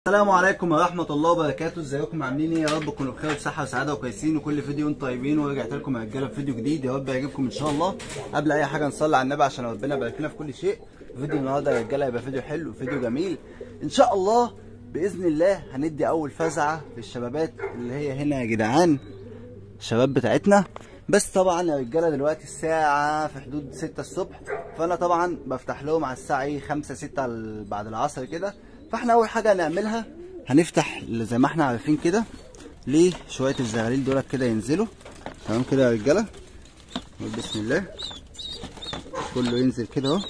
السلام عليكم ورحمة الله وبركاته ازيكم عاملين ايه يا رب تكونوا بخير وصحة وسعادة وكويسين وكل فيديو انتم طيبين ورجعت لكم يا رجالة بفيديو جديد يا رب يعجبكم ان شاء الله قبل اي حاجة نصلي على النبي عشان ربنا يبارك لنا في كل شيء فيديو النهارده يا رجالة هيبقى فيديو حلو وفيديو جميل ان شاء الله باذن الله هندي اول فزعة للشبابات اللي هي هنا يا جدعان الشباب بتاعتنا بس طبعا يا رجاله دلوقتي الساعة في حدود 6 الصبح فانا طبعا بفتح لهم على الساعة ايه 5 6 بعد العصر كده فاحنا اول حاجة هنعملها هنفتح زي ما احنا عارفين كده ليه شوية الزغاليل دولت كده ينزلوا تمام كده يا رجالة نقول بسم الله كله ينزل كده اهو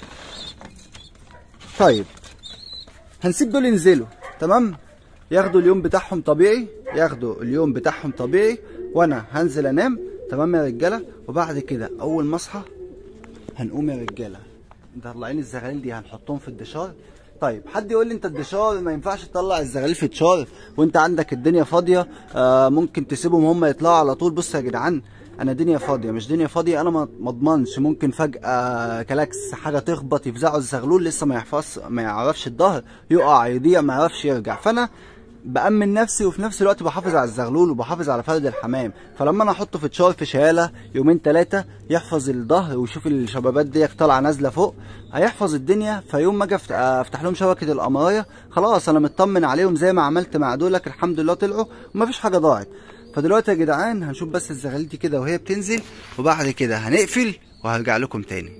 طيب هنسيب دول ينزلوا تمام ياخدوا اليوم بتاعهم طبيعي ياخدوا اليوم بتاعهم طبيعي وانا هنزل انام تمام يا رجاله وبعد كده اول ما اصحى هنقوم يا رجاله مطلعين الزغاليل دي هنحطهم في الدشار طيب حد يقول لي انت الدشار ما ينفعش تطلع الزغاليل في الدشار وانت عندك الدنيا فاضيه آه ممكن تسيبهم هم يطلعوا على طول بص يا جدعان انا دنيا فاضيه مش دنيا فاضيه انا ما اضمنش ممكن فجاه كلاكس حاجه تخبط يفزعوا الزغلول لسه ما يحفظ ما يعرفش الظهر يقع يضيع ما يعرفش يرجع فانا بأمن نفسي وفي نفس الوقت بحافظ على الزغلول وبحافظ على فرد الحمام فلما انا احطه في تشار في شياله يومين ثلاثه يحفظ الظهر ويشوف الشبابات دي طالعه نازله فوق هيحفظ الدنيا فيوم ما اجي افتح لهم شبكه القمرايه خلاص انا مطمن عليهم زي ما عملت مع دولك الحمد لله طلعوا ومفيش حاجه ضاعت فدلوقتي يا جدعان هنشوف بس الزغاليل دي كده وهي بتنزل وبعد كده هنقفل وهرجع لكم تاني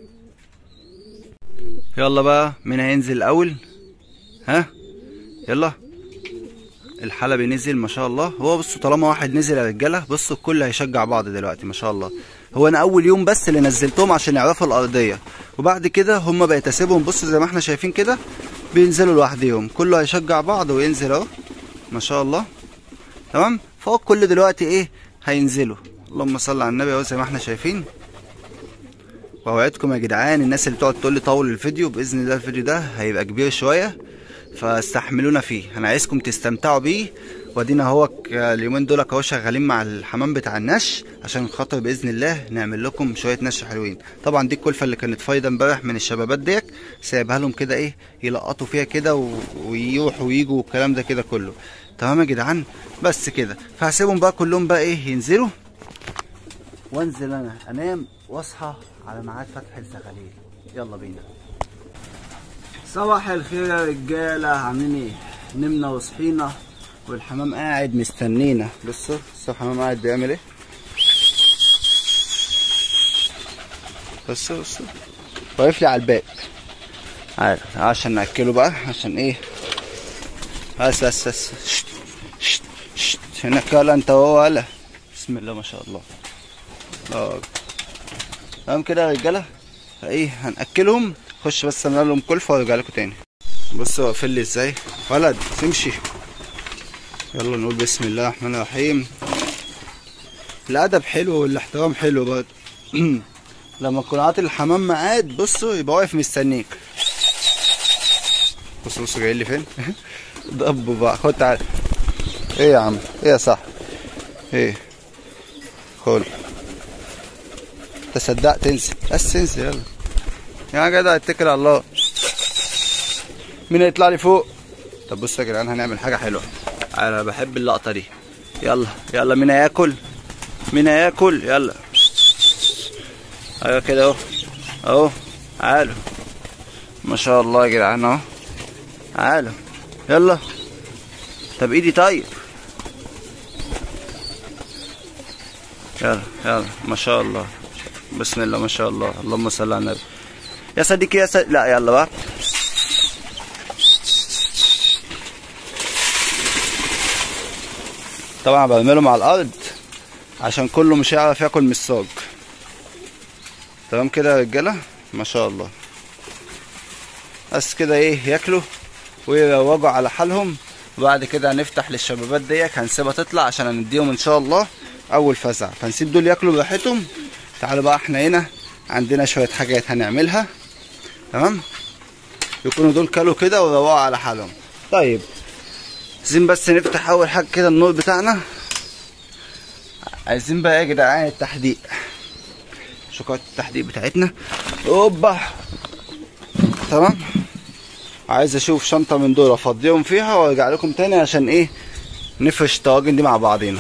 يلا بقى مين هينزل الاول ها يلا الحلبي نزل ما شاء الله هو بصوا طالما واحد نزل يا رجاله بصوا الكل هيشجع بعض دلوقتي ما شاء الله هو انا اول يوم بس اللي نزلتهم عشان يعرفوا الارضيه وبعد كده هم بقيت اسيبهم بصوا زي ما احنا شايفين كده بينزلوا لوحديهم كله هيشجع بعض وينزل اهو ما شاء الله تمام فهو الكل دلوقتي ايه هينزلوا اللهم صل على النبي اهو زي ما احنا شايفين واوعدكم يا جدعان الناس اللي بتقعد تقول لي طول الفيديو باذن الله الفيديو ده هيبقى كبير شويه فاستحملونا فيه انا عايزكم تستمتعوا بيه وادينا اهو اليومين دول اهو شغالين مع الحمام بتاع النش عشان خاطر باذن الله نعمل لكم شويه نش حلوين طبعا دي الكلفه اللي كانت فايده امبارح من الشبابات ديت سايبها لهم كده ايه يلقطوا فيها كده و... ويروحوا ويجوا والكلام ده كده كله تمام يا جدعان بس كده فهسيبهم بقى كلهم بقى ايه ينزلوا وانزل انا انام واصحى على ميعاد فتح الزغاليل يلا بينا صباح الخير يا رجاله عاملين ايه نمنا وصحينا والحمام قاعد مستنينا بصوا بصوا الحمام قاعد بيعمل ايه بصوا بصوا واقف لي على الباب عارف عشان ناكله بقى عشان ايه بس بس بس شت شت شت هناك ولا انت وهو ولا بسم الله ما شاء الله اه تمام كده يا رجاله ايه هناكلهم خش بس انا لهم كلفه وارجع لكم تاني بصوا واقفين لي ازاي ولد تمشي يلا نقول بسم الله الرحمن الرحيم الادب حلو والاحترام حلو برضه لما تكون عاطل الحمام معاد بصوا يبقى واقف مستنيك بصوا بصوا جاي لي فين ضبوا بقى خد تعالى ايه يا عم ايه يا صاحبي ايه خد تصدق تنسى بس انسى يلا يا جدع اتكل على الله مين هيطلع لي فوق طب بصوا يا جدعان هنعمل حاجه حلوه انا بحب اللقطه دي يلا يلا مين هياكل مين هياكل يلا ايوه كده اهو اهو تعالوا ما شاء الله يا جدعان اهو تعالوا يلا طب ايدي طيب يلا يلا ما شاء الله بسم الله ما شاء الله اللهم صل على النبي يا صديقي يا صديقي لا يلا بقى طبعا بعملهم على الارض عشان كله مش هيعرف ياكل من الصاج تمام كده يا رجاله ما شاء الله بس كده ايه ياكلوا ويروجوا على حالهم وبعد كده هنفتح للشبابات ديت هنسيبها تطلع عشان هنديهم ان شاء الله اول فزع فنسيب دول ياكلوا براحتهم تعالوا بقى احنا هنا عندنا شويه حاجات هنعملها تمام يكونوا دول كلوا كده وروقوا على حالهم طيب عايزين بس نفتح اول حاجه كده النور بتاعنا عايزين بقى يا جدعان التحديق شوكولاته التحديق بتاعتنا اوبا تمام عايز اشوف شنطه من دول افضيهم فيها وارجع لكم تاني عشان ايه نفرش الطواجن دي مع بعضينا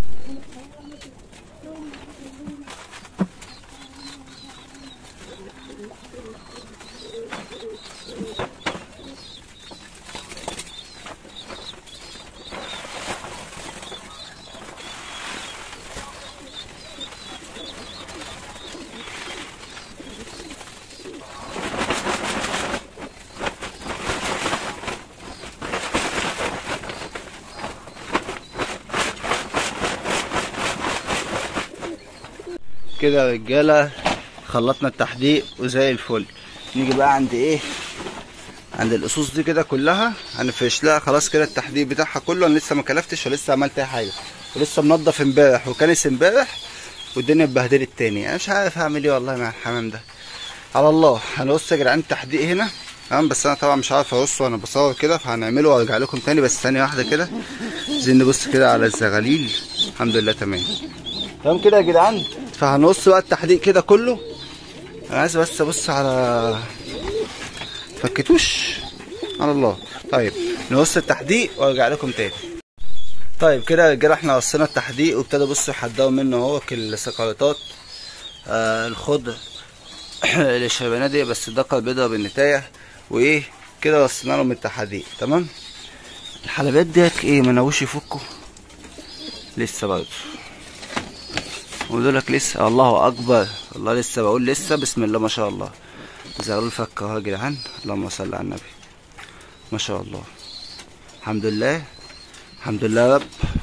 كده يا رجاله خلطنا التحديق وزي الفل نيجي بقى عند ايه عند الاسوس دي كده كلها هنفرش لها خلاص كده التحديق بتاعها كله انا لسه ما كلفتش ولسه عملت اي حاجه ولسه منضف امبارح وكنس امبارح والدنيا اتبهدلت تاني انا مش عارف هعمل ايه والله مع الحمام ده على الله هنقص يا جدعان التحديق هنا تمام بس انا طبعا مش عارف ارصه وانا بصور كده فهنعمله وارجع لكم تاني بس ثانيه واحده كده عايزين نبص كده على الزغاليل الحمد لله تمام تمام كده يا جدعان فهنقص بقى التحديق كده كله انا عايز بس ابص على فكتوش على الله طيب نقص التحديق وارجع لكم تاني طيب كده يا رجاله احنا قصينا التحديق وابتدى بصوا يحدقوا منه اهو السكرتات آه الخضر الشربانه دي بس الدقه البيضاء بالنتايه وايه كده وصلنا لهم التحديق تمام الحلبات ديت ايه مناوش يفكوا لسه برضه ودولك لسه الله اكبر الله لسه بقول لسه بسم الله ما شاء الله زغلول فك اهو يا جدعان اللهم صل على النبي ما شاء الله الحمد لله الحمد لله يا رب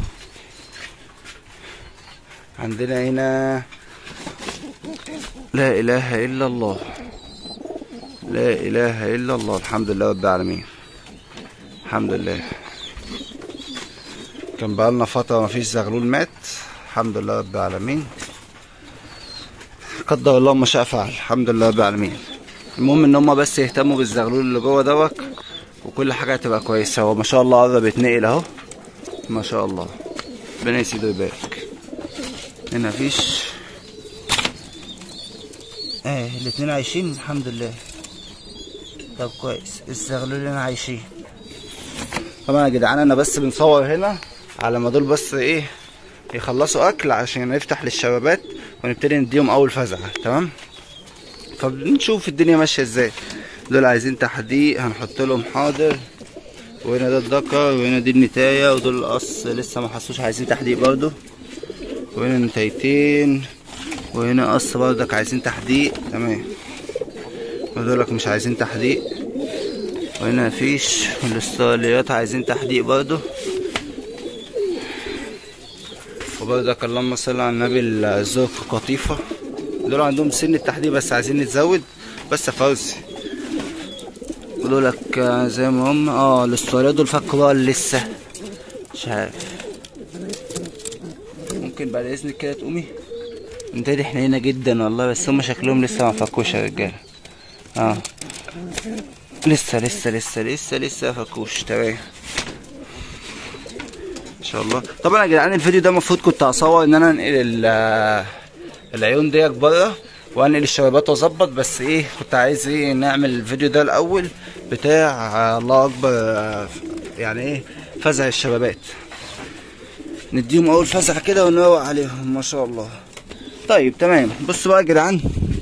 عندنا هنا لا اله الا الله لا اله الا الله الحمد لله رب العالمين الحمد لله كان بقالنا فتره ما فيش زغلول مات الحمد لله رب العالمين قدر الله ما شاء فعل الحمد لله رب العالمين المهم ان هم بس يهتموا بالزغلول اللي جوه دوت وكل حاجه هتبقى كويسه هو ما شاء الله قرب يتنقل اهو ما شاء الله ربنا يسيده ويبارك هنا مفيش اه الاتنين عايشين الحمد لله طب كويس الزغلول هنا عايشين طبعا يا جدعان انا بس بنصور هنا على ما دول بس ايه يخلصوا اكل عشان نفتح للشبابات ونبتدي نديهم اول فزعه تمام فبنشوف الدنيا ماشيه ازاي دول عايزين تحديق هنحط لهم حاضر وهنا ده الدكر وهنا دي النتايه ودول القص لسه ما حسوش عايزين تحديق برضو وهنا نتايتين وهنا قص برضك عايزين تحديق تمام ودولك مش عايزين تحديق وهنا مفيش الاستراليات عايزين تحديق برضو وبرضك اللهم صل على النبي الزوق قطيفة دول عندهم سن التحديد بس عايزين نتزود بس فوزي دولك زي ما هم اه الاستراليات دول فكوا بقى لسه مش عارف ممكن بعد اذنك كده تقومي انت احنا هنا جدا والله بس هم شكلهم لسه ما فكوش يا رجاله اه لسه لسه لسه لسه لسه فكوش تمام ان شاء الله طبعا يا جدعان الفيديو ده المفروض كنت اصور ان انا انقل العيون ديت بره وانقل الشبابات واظبط بس ايه كنت عايز ايه نعمل الفيديو ده الاول بتاع الله اكبر يعني ايه فزع الشبابات نديهم اول فزع كده ونروق عليهم ما شاء الله طيب تمام بصوا بقى يا جدعان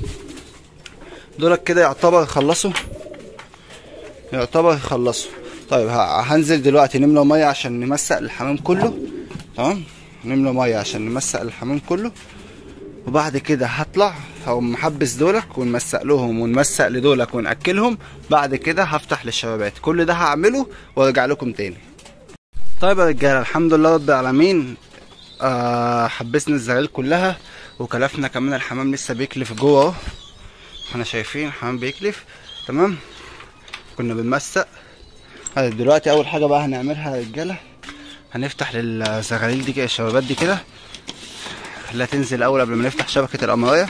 دولك كده يعتبر خلصوا يعتبر خلصوا طيب هنزل دلوقتي نملى ميه عشان نمسق الحمام كله تمام نملى ميه عشان نمسق الحمام كله وبعد كده هطلع هقوم محبس دولك ونمسق لهم ونمسق لدولك وناكلهم بعد كده هفتح للشبابات كل ده هعمله وارجع لكم تاني طيب يا رجاله الحمد لله رب العالمين آه حبسنا الزغال كلها وكلفنا كمان الحمام لسه بيكلف جوه اهو احنا شايفين الحمام بيكلف تمام كنا بنمسق دلوقتي اول حاجه بقى هنعملها يا رجاله هنفتح للزغاليل دي كده الشبابات دي كده خليها تنزل اول قبل ما نفتح شبكه القمرايه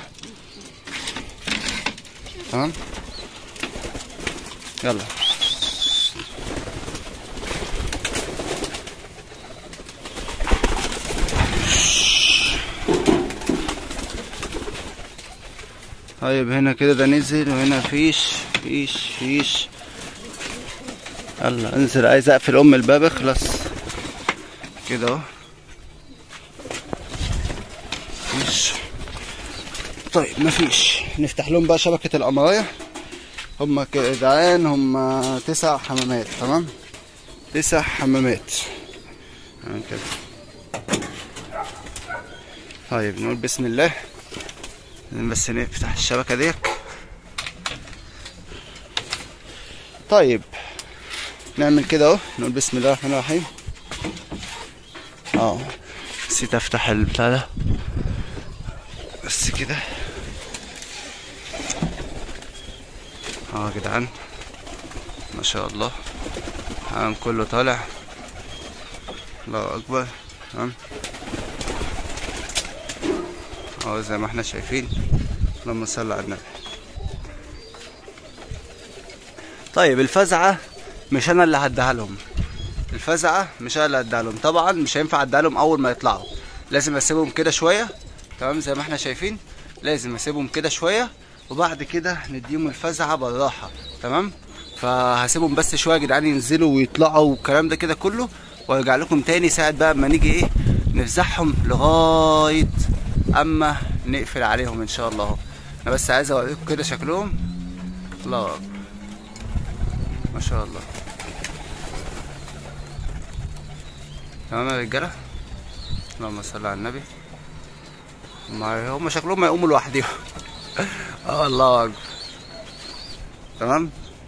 تمام يلا طيب هنا كده ده نزل وهنا فيش فيش فيش يلا انزل عايز اقفل ام الباب اخلص كده اهو مفيش طيب مفيش نفتح لهم بقى شبكة القمراية هما جدعان هما تسع حمامات تمام تسع حمامات تمام كده طيب نقول بسم الله بس نفتح الشبكة ديك طيب نعمل كده اهو نقول بسم الله الرحمن الرحيم اه نسيت افتح البتاع ده بس كده اه يا جدعان ما شاء الله الحمام كله طالع الله اكبر تمام اه زي ما احنا شايفين اللهم صل على النبي طيب الفزعه مش انا اللي هديها لهم الفزعه مش انا اللي هديها لهم طبعا مش هينفع اديها لهم اول ما يطلعوا لازم اسيبهم كده شويه تمام زي ما احنا شايفين لازم اسيبهم كده شويه وبعد كده نديهم الفزعه بالراحه تمام فهسيبهم بس شويه يا جدعان ينزلوا ويطلعوا والكلام ده كده كله وارجع لكم تاني ساعه بقى اما نيجي ايه نفزعهم لغايه اما نقفل عليهم ان شاء الله اهو انا بس عايز اوريكم كده شكلهم الله اكبر ما شاء الله تمام يا رجاله اللهم صل على النبي ما هم شكلهم هيقوموا لوحدهم اه الله اكبر تمام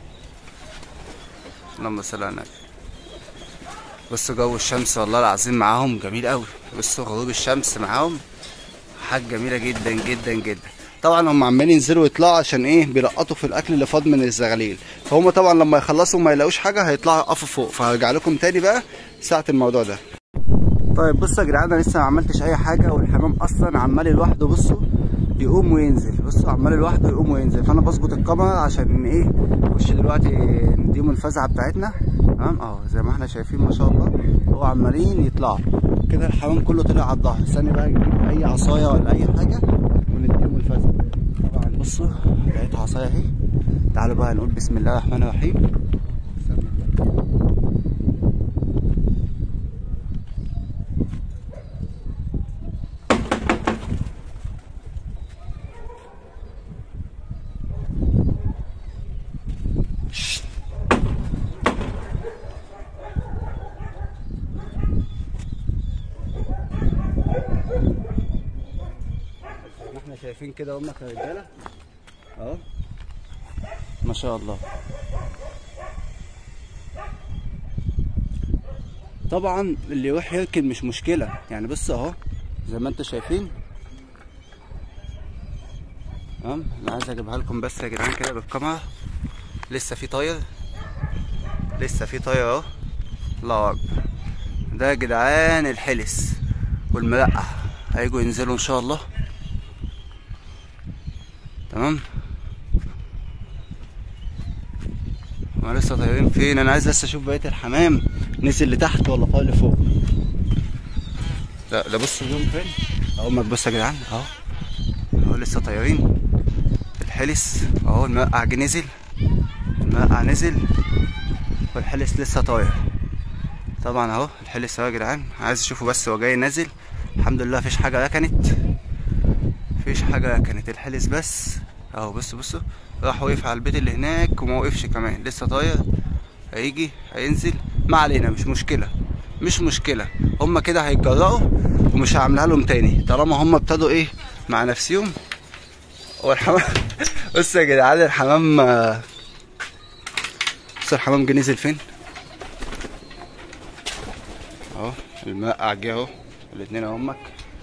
اللهم صل على النبي بصوا جو الشمس والله العظيم معاهم جميل قوي بصوا غروب الشمس معاهم حاجه جميله جدا جدا جدا طبعا هم عمالين ينزلوا ويطلعوا عشان ايه بيلقطوا في الاكل اللي فاض من الزغاليل فهم طبعا لما يخلصوا ما يلاقوش حاجه هيطلعوا يقفوا فوق فهرجع لكم تاني بقى ساعه الموضوع ده طيب بصوا يا جدعان انا لسه ما عملتش اي حاجه والحمام اصلا عمال لوحده بصوا يقوم وينزل بصوا عمال لوحده يقوم وينزل فانا بظبط الكاميرا عشان ايه نخش دلوقتي نديهم الفزعه بتاعتنا تمام اهو زي ما احنا شايفين ما شاء الله هو عمالين يطلعوا كده الحمام كله طلع على الظهر استني بقى نجيب اي عصايه ولا اي حاجه ونديهم الفزعه طبعا بصوا لقيت عصايه اهي تعالوا بقى نقول بسم الله الرحمن الرحيم زي ما احنا شايفين كده هم كرجاله اهو ما شاء الله طبعا اللي يروح يركن مش مشكله يعني بص اهو زي ما انتم شايفين تمام انا عايز اجيبها لكم بس يا جدعان كده بالكاميرا لسه في طاير لسه في طاير اهو الله اكبر ده يا جدعان الحلس والمرقع هيجوا ينزلوا ان شاء الله تمام ما لسه طايرين فين انا عايز بس اشوف بقيه الحمام نزل لتحت ولا طاير لفوق لا ده بصوا اليوم فين اهو ما تبص يا جدعان اهو اهو لسه طايرين الحلس اهو المرقع جه نزل المرقع نزل والحلس لسه طاير طبعا اهو الحلس اهو يا جدعان عايز اشوفه بس هو جاي نازل الحمد لله مفيش حاجه ركنت مفيش حاجه ركنت الحلس بس اهو بص بصوا راح وقف على البيت اللي هناك وما وقفش كمان لسه طاير هيجي هينزل ما علينا مش مشكله مش مشكله هما كده هيتجرأوا ومش هعملها لهم تاني طالما هما ابتدوا ايه مع نفسهم والحمام بص يا جدعان الحمام بص الحمام جه نزل فين اهو المرقع جه اهو الاتنين اهمك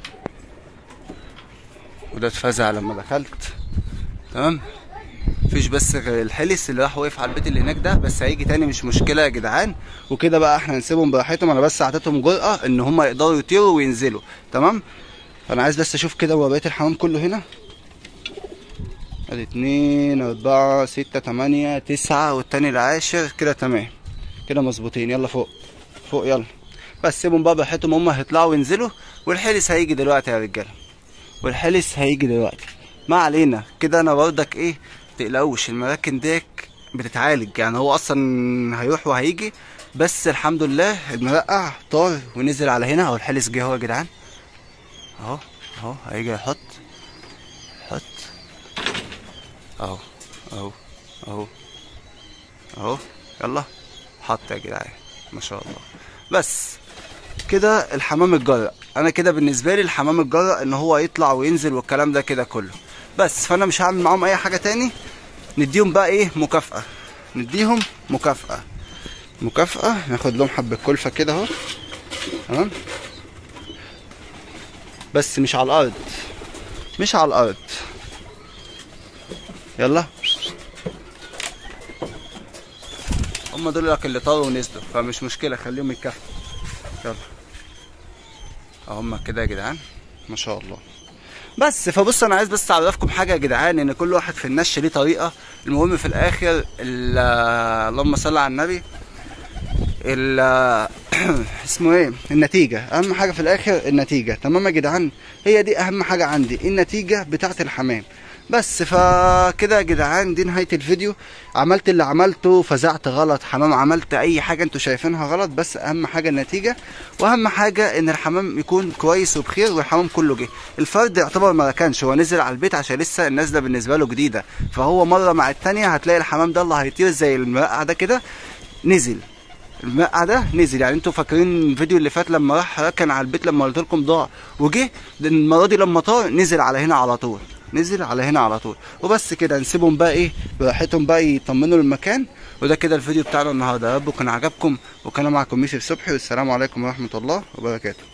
وده اتفزع لما دخلت تمام مفيش بس غير الحلس اللي راح وقف على البيت اللي هناك ده بس هيجي تاني مش مشكله يا جدعان وكده بقى احنا نسيبهم براحتهم انا بس اعطيتهم جرأة ان هم يقدروا يطيروا وينزلوا تمام فانا عايز بس اشوف كده هو بقيه الحمام كله هنا ادي اتنين اربعة ستة تمانية تسعة والتاني العاشر كده تمام كده مظبوطين يلا فوق فوق يلا بس سيبهم بقى براحتهم هم هيطلعوا وينزلوا والحلس هيجي دلوقتي يا رجاله والحلس هيجي دلوقتي ما علينا كده انا برضك ايه تقلقوش المراكن ديك بتتعالج يعني هو اصلا هيروح وهيجي بس الحمد لله المرقع طار ونزل على هنا اهو الحلس جه اهو يا جدعان اهو اهو هيجي يحط حط اهو اهو اهو اهو يلا حط يا جدعان ما شاء الله بس كده الحمام اتجرأ انا كده بالنسبه لي الحمام اتجرأ ان هو يطلع وينزل والكلام ده كده كله بس فانا مش هعمل معاهم اي حاجه تاني نديهم بقى ايه مكافاه نديهم مكافاه مكافاه ناخد لهم حبه كلفه كده اهو تمام بس مش على الارض مش على الارض يلا هم دول لك اللي طاروا ونزلوا فمش مشكله خليهم يتكافئوا يلا هم كده يا جدعان ما شاء الله بس فبص انا عايز بس اعرفكم حاجه يا جدعان ان كل واحد في النش ليه طريقه المهم في الاخر ال- اللهم صل على النبي ال اسمه ايه النتيجه اهم حاجه في الاخر النتيجه تمام يا جدعان هي دي اهم حاجه عندي النتيجه بتاعه الحمام بس فكده يا جدعان دي نهايه الفيديو عملت اللي عملته فزعت غلط حمام عملت اي حاجه انتوا شايفينها غلط بس اهم حاجه النتيجه واهم حاجه ان الحمام يكون كويس وبخير والحمام كله جه الفرد يعتبر ما ركنش هو نزل على البيت عشان لسه النازله بالنسبه له جديده فهو مره مع التانيه هتلاقي الحمام ده اللي هيطير زي المرقع ده كده نزل المرقع ده نزل يعني انتوا فاكرين الفيديو اللي فات لما راح ركن على البيت لما قلت لكم ضاع وجه المره دي لما طار نزل على هنا على طول نزل على هنا على طول وبس كده نسيبهم بقى ايه براحتهم بقى يطمنوا المكان وده كده الفيديو بتاعنا النهارده يا رب يكون عجبكم وكان معكم ميشي صبحي والسلام عليكم ورحمه الله وبركاته